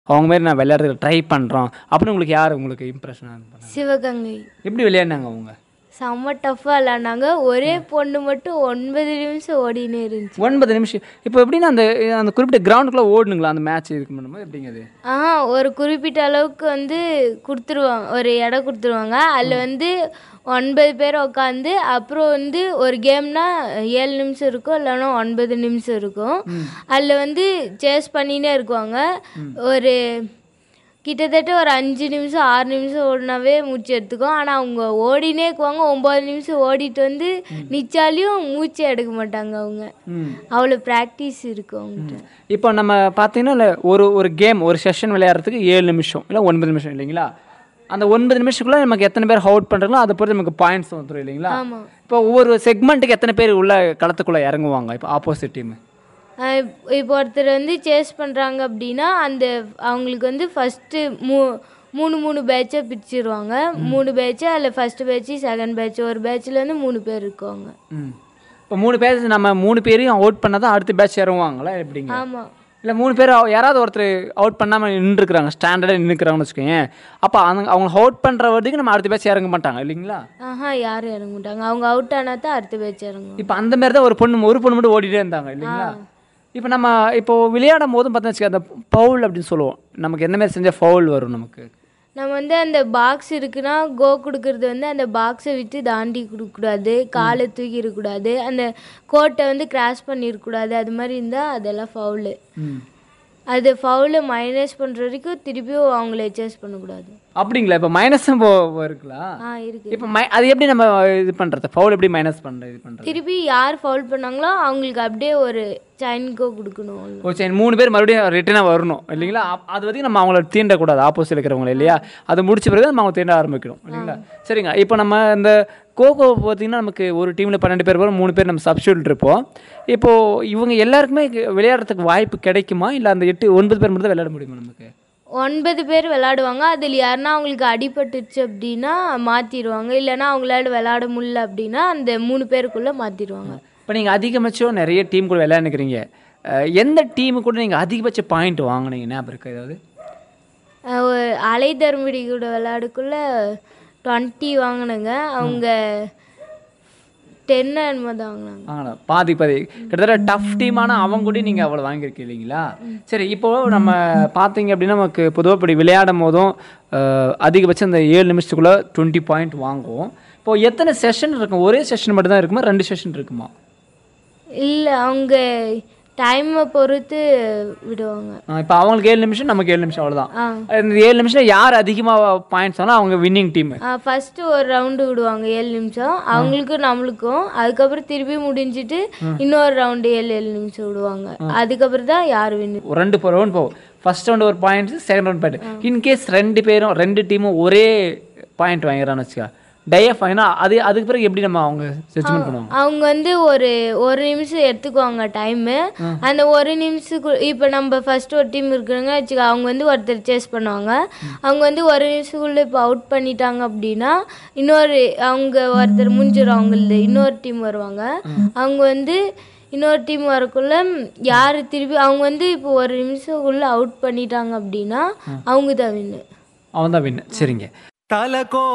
அவங்க மாரி நான் விளையாடுறதுக்கு ட்ரை பண்ணுறோம் அப்படின்னு உங்களுக்கு யார் உங்களுக்கு இம்ப்ரெஷனாக பண்ணாங்க சிவகங்கை எப்படி விளையாடினாங்க அவங்க செம்ம டஃப்பாக விளாண்டாங்க ஒரே பொண்ணு மட்டும் ஒன்பது நிமிஷம் ஓடினே இருந்துச்சு ஒன்பது நிமிஷம் இப்போ எப்படின்னா அந்த அந்த குறிப்பிட்ட கிரவுண்டுக்குள்ளே ஓடுனுங்களா அந்த மேட்ச் இதுக்கு பண்ணும்போது எப்படிங்க அது ஆ ஒரு குறிப்பிட்ட அளவுக்கு வந்து கொடுத்துருவாங்க ஒரு இடம் கொடுத்துருவாங்க அதில் வந்து ஒன்பது பேர் உட்காந்து அப்புறம் வந்து ஒரு கேம்னா ஏழு நிமிஷம் இருக்கும் இல்லைன்னா ஒன்பது நிமிஷம் இருக்கும் அதில் வந்து சேஸ் பண்ணினே இருக்குவாங்க ஒரு கிட்டத்தட்ட ஒரு அஞ்சு நிமிஷம் ஆறு நிமிஷம் ஓடினாவே மூச்சு எடுத்துக்கும் ஆனால் அவங்க ஓடினே இருக்குவாங்க ஒம்பது நிமிஷம் ஓடிட்டு வந்து நிச்சாலையும் மூச்சே எடுக்க மாட்டாங்க அவங்க ம் அவ்வளோ ப்ராக்டிஸ் இருக்கும் அவங்ககிட்ட இப்போ நம்ம பார்த்தீங்கன்னா இல்ல, ஒரு ஒரு கேம் ஒரு செஷன் விளையாடுறதுக்கு ஏழு நிமிஷம் இல்லை ஒன்பது நிமிஷம் இல்லைங்களா அந்த ஒன்பது நிமிஷத்துக்குள்ள நமக்கு எத்தனை பேர் அவுட் பண்ணுறாங்களோ அதை பொறுத்து நமக்கு பாயிண்ட்ஸ் வந்துடும் இல்லைங்களா ஆமாம் இப்போ ஒவ்வொரு செக்மெண்ட்டுக்கு எத்தனை பேர் உள்ள களத்துக்குள்ளே இறங்குவாங்க இப்போ ஆப்போசிட் டீம் ஆஹ் இப்- இப்போ ஒருத்தர் வந்து சேஸ் பண்ணுறாங்க அப்படின்னா அந்த அவங்களுக்கு வந்து ஃபஸ்ட்டு மூ மூணு மூணு பேட்சாக பிரிச்சிருவாங்க மூணு பேட்ச்சு அதில் ஃபஸ்ட்டு பேட்ச்சு செகண்ட் பேட்ச் ஒரு பேட்சில் வந்து மூணு பேர் இருக்குவாங்க ம் இப்போ மூணு பேர் நம்ம மூணு பேரையும் அவுட் பண்ணால் தான் அடுத்த பேட்ச் இறங்குவாங்களா எப்படிங்க ஆமாம் இல்லை மூணு பேர் அவ- யாராவது ஒருத்தர் அவுட் பண்ணாமல் நின்றுருக்குறாங்க ஸ்டாண்டர்டாக நின்றுக்கிறாங்கன்னு வச்சுக்கோங்க அப்போ அந்த அவங்க அவுட் பண்ணுற வரைக்கும் நம்ம அடுத்த பேட்ச் இறங்க மாட்டாங்க இல்லைங்களா ஆஹா யாரும் இறங்க மாட்டாங்க அவங்க அவுட் ஆனால் தான் அடுத்த பேட்ச் இறங்குவாங்க இப்போ அந்த மாதிரி தான் ஒரு பொண்ணு ஒரு பொண்ணு மட்டும் ஓடிட்டே இருந்தாங்க இல்லைங்களா இப்போ நம்ம இப்போ விளையாடும் போதும் பார்த்தா வச்சுக்க அந்த பவுல் அப்படின்னு சொல்லுவோம் நமக்கு எந்த மாதிரி செஞ்சால் ஃபவுல் வரும் நமக்கு நம்ம வந்து அந்த பாக்ஸ் இருக்குன்னா கோ கொடுக்கறது வந்து அந்த பாக்ஸை விட்டு தாண்டி கொடுக்கக்கூடாது காலை தூக்கி இருக்கக்கூடாது அந்த கோட்டை வந்து கிராஸ் பண்ணிடக்கூடாது அது மாதிரி இருந்தால் அதெல்லாம் ஃபவுலு ம் அது ஃபவுலு மைனஸ் பண்ணுற வரைக்கும் திருப்பியும் அவங்கள சேஸ் பண்ணக்கூடாது அப்படிங்களா இப்போ மைனஸும் போ இருக்குங்களா ஆ இருக்கு இப்போ மை அது எப்படி நம்ம இது பண்ணுறது ஃபவுல் எப்படி மைனஸ் பண்ணுறது இது பண்ணுறது திருப்பி யார் ஃபவுல் பண்ணாங்களோ அவங்களுக்கு அப்படியே ஒரு சைன்கோ கொடுக்கணும் ஓ சரி மூணு பேர் மறுபடியும் ரிட்டனாக வரணும் இல்லைங்களா அப்- அது வரைக்கும் நம்ம அவங்கள தீண்டக்கூடாது ஆப்போசிட் இருக்கிறவங்க இல்லையா அது முடிச்ச பிறகு நம்ம அவங்க தீண்ட ஆரம்பிக்கணும் இல்லைங்களா சரிங்க இப்போ நம்ம இந்த கோகோ பார்த்தீங்கன்னா நமக்கு ஒரு டீமில் பன்னெண்டு பேர் வரும் மூணு பேர் நம்ம சப்ஸ்டியூட் இருப்போம் இப்போது இவங்க எல்லாருக்குமே இங்க விளையாடுறதுக்கு வாய்ப்பு கிடைக்குமா இல்லை அந்த எட்டு ஒன்பது பேர் மட்டும் தான் விளையாட முடியுமா நமக்கு ஒன்பது பேர் விளாடுவாங்க அதில் யாருன்னா அவங்களுக்கு அடிபட்டுச்சு அப்படின்னா மாற்றிடுவாங்க இல்லைன்னா அவங்களால விளாட முடியல அப்படின்னா அந்த மூணு பேருக்குள்ளே மாற்றிடுவாங்க இப்போ நீங்கள் அதிகபட்சம் நிறைய டீம் கூட விளையாண்டுக்கிறீங்க அஹ், எந்த டீமு கூட நீங்கள் அதிகபட்ச பாயிண்ட் வாங்கினீங்க ஞாபகம் இருக்கா ஏதாவது அலை தருமபுரி கூட விளையாடுக்குள்ள டுவெண்ட்டி வாங்கினங்க அவங்க டென் என்னமோ தான் வாங்கினாங்க வாங்கலாம் பாதி பாதி கிட்டத்தட்ட டஃப் டீமான அவங்க கூட நீங்கள் அவ்வளோ வாங்கியிருக்கீங்க இல்லைங்களா சரி இப்போ நம்ம பார்த்தீங்க அப்படின்னா நமக்கு பொதுவாக இப்படி விளையாடும் போதும் அஹ், அதிகபட்சம் இந்த ஏழு நிமிஷத்துக்குள்ளே டுவெண்ட்டி பாயிண்ட் வாங்குவோம் இப்போ எத்தனை செஷன் இருக்கும் ஒரே செஷன் மட்டும் தான் இருக்குமா ரெண்டு செஷன் இருக்குமா இல்லை அவங்க டைமை பொறுத்து விடுவாங்க இப்போ அவங்களுக்கு ஏழு நிமிஷம் நமக்கு ஏழு நிமிஷம் அவ்வளோதான் ஆ இந்த ஏழு நிமிஷம் யார் அதிகமாக பாயிண்ட்ஸ் ஆனால் அவங்க வின்னிங் டீம் ஃபஸ்ட்டு ஒரு ரவுண்டு விடுவாங்க ஏழு நிமிஷம் அவங்களுக்கும் நம்மளுக்கும் அதுக்கப்புறம் திருப்பி முடிஞ்சிட்டு இன்னொரு ரவுண்டு ஏழு ஏழு நிமிஷம் விடுவாங்க அதுக்கப்புறம் தான் யார் வின்னு ஒரு ரெண்டு போ ரவுண்ட் போகும் ஃபர்ஸ்ட் ரவுண்ட் ஒரு points second round point in case ரெண்டு பேரும் ரெண்டு டீமும் ஒரே பாயிண்ட் வாங்கிறான்னு வச்சுக்கா டைஎஃப் வாங்கினா அது அதுக்கு பிறகு எப்படி நம்ம அவங்க ஜட்ஜ்மெண்ட் பண்ணுவாங்க அவங்க வந்து ஒரு ஒரு நிமிஷம் எடுத்துக்குவாங்க டைமு அந்த ஒரு நிமிஷத்துக்கு இப்போ நம்ம ஃபர்ஸ்ட் ஒரு டீம் இருக்கிறாங்க வச்சுக்க அவங்க வந்து ஒருத்தர் சேஸ் பண்ணுவாங்க அவங்க வந்து ஒரு நிமிஷத்துக்குள்ளே இப்போ அவுட் பண்ணிட்டாங்க அப்படின்னா இன்னொரு அவங்க ஒருத்தர் முடிஞ்சிடும் அவங்களது இன்னொரு டீம் வருவாங்க அவங்க வந்து இன்னொரு டீம் வரக்குள்ள யார் திருப்பி அவங்க வந்து இப்போ ஒரு நிமிஷத்துக்குள்ளே அவுட் பண்ணிட்டாங்க அப்படின்னா அவங்க தான் வின்னு அவன் தான் வின்னு சரிங்க தலகோ